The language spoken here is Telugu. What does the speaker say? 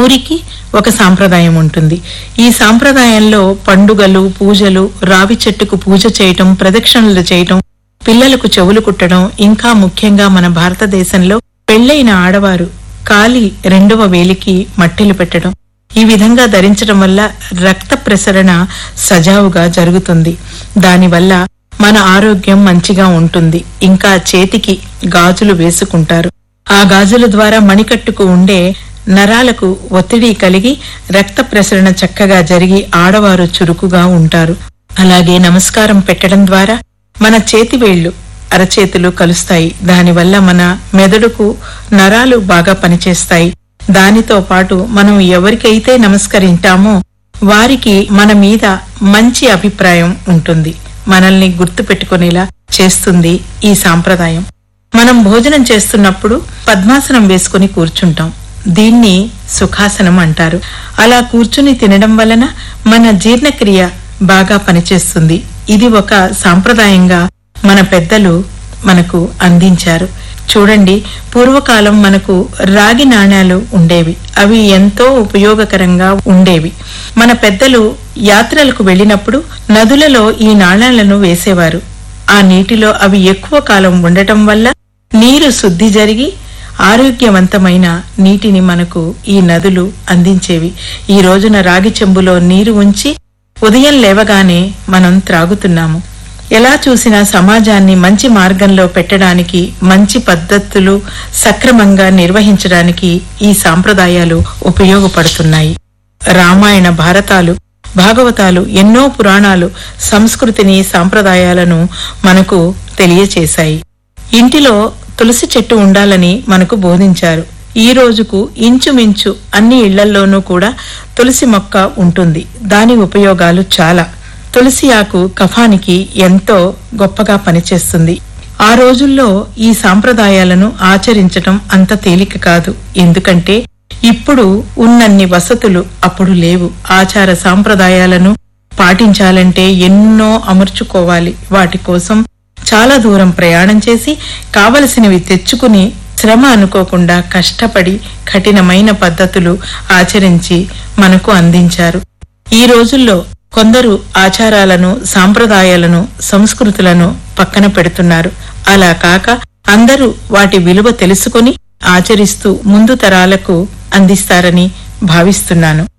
ఊరికి ఒక సాంప్రదాయం ఉంటుంది ఈ సాంప్రదాయంలో పండుగలు పూజలు రావి చెట్టుకు పూజ చేయటం ప్రదక్షిణలు చేయటం పిల్లలకు చెవులు కుట్టడం ఇంకా ముఖ్యంగా మన భారతదేశంలో పెళ్లైన ఆడవారు కాలి రెండవ వేలికి మట్టెలు పెట్టడం ఈ విధంగా ధరించడం వల్ల రక్త ప్రసరణ సజావుగా జరుగుతుంది దానివల్ల మన ఆరోగ్యం మంచిగా ఉంటుంది ఇంకా చేతికి గాజులు వేసుకుంటారు ఆ గాజుల ద్వారా మణికట్టుకు ఉండే నరాలకు ఒత్తిడి కలిగి రక్త ప్రసరణ చక్కగా జరిగి ఆడవారు చురుకుగా ఉంటారు అలాగే నమస్కారం పెట్టడం ద్వారా మన చేతివేళ్లు అరచేతులు కలుస్తాయి దానివల్ల మన మెదడుకు నరాలు బాగా పనిచేస్తాయి దానితో పాటు మనం ఎవరికైతే నమస్కరింటామో వారికి మన మీద మంచి అభిప్రాయం ఉంటుంది మనల్ని గుర్తు పెట్టుకునేలా చేస్తుంది ఈ సాంప్రదాయం మనం భోజనం చేస్తున్నప్పుడు పద్మాసనం వేసుకుని కూర్చుంటాం దీన్ని సుఖాసనం అంటారు అలా కూర్చుని తినడం వలన మన జీర్ణక్రియ బాగా పనిచేస్తుంది ఇది ఒక సాంప్రదాయంగా మన పెద్దలు మనకు అందించారు చూడండి పూర్వకాలం మనకు రాగి నాణ్యాలు ఉండేవి అవి ఎంతో ఉపయోగకరంగా ఉండేవి మన పెద్దలు యాత్రలకు వెళ్ళినప్పుడు నదులలో ఈ నాణ్యాలను వేసేవారు ఆ నీటిలో అవి ఎక్కువ కాలం ఉండటం వల్ల నీరు శుద్ధి జరిగి ఆరోగ్యవంతమైన నీటిని మనకు ఈ నదులు అందించేవి ఈ రోజున రాగి చెంబులో నీరు ఉంచి ఉదయం లేవగానే మనం త్రాగుతున్నాము ఎలా చూసినా సమాజాన్ని మంచి మార్గంలో పెట్టడానికి మంచి పద్ధతులు సక్రమంగా నిర్వహించడానికి ఈ సాంప్రదాయాలు ఉపయోగపడుతున్నాయి రామాయణ భారతాలు భాగవతాలు ఎన్నో పురాణాలు సంస్కృతిని సాంప్రదాయాలను మనకు తెలియచేశాయి ఇంటిలో తులసి చెట్టు ఉండాలని మనకు బోధించారు ఈ రోజుకు ఇంచుమించు అన్ని ఇళ్లల్లోనూ కూడా తులసి మొక్క ఉంటుంది దాని ఉపయోగాలు చాలా తులసి ఆకు కఫానికి ఎంతో గొప్పగా పనిచేస్తుంది ఆ రోజుల్లో ఈ సాంప్రదాయాలను ఆచరించటం అంత తేలిక కాదు ఎందుకంటే ఇప్పుడు ఉన్నన్ని వసతులు అప్పుడు లేవు ఆచార సాంప్రదాయాలను పాటించాలంటే ఎన్నో అమర్చుకోవాలి వాటి కోసం చాలా దూరం ప్రయాణం చేసి కావలసినవి తెచ్చుకుని శ్రమ అనుకోకుండా కష్టపడి కఠినమైన పద్ధతులు ఆచరించి మనకు అందించారు ఈ రోజుల్లో కొందరు ఆచారాలను సాంప్రదాయాలను సంస్కృతులను పక్కన పెడుతున్నారు అలా కాక అందరూ వాటి విలువ తెలుసుకొని ఆచరిస్తూ ముందు తరాలకు అందిస్తారని భావిస్తున్నాను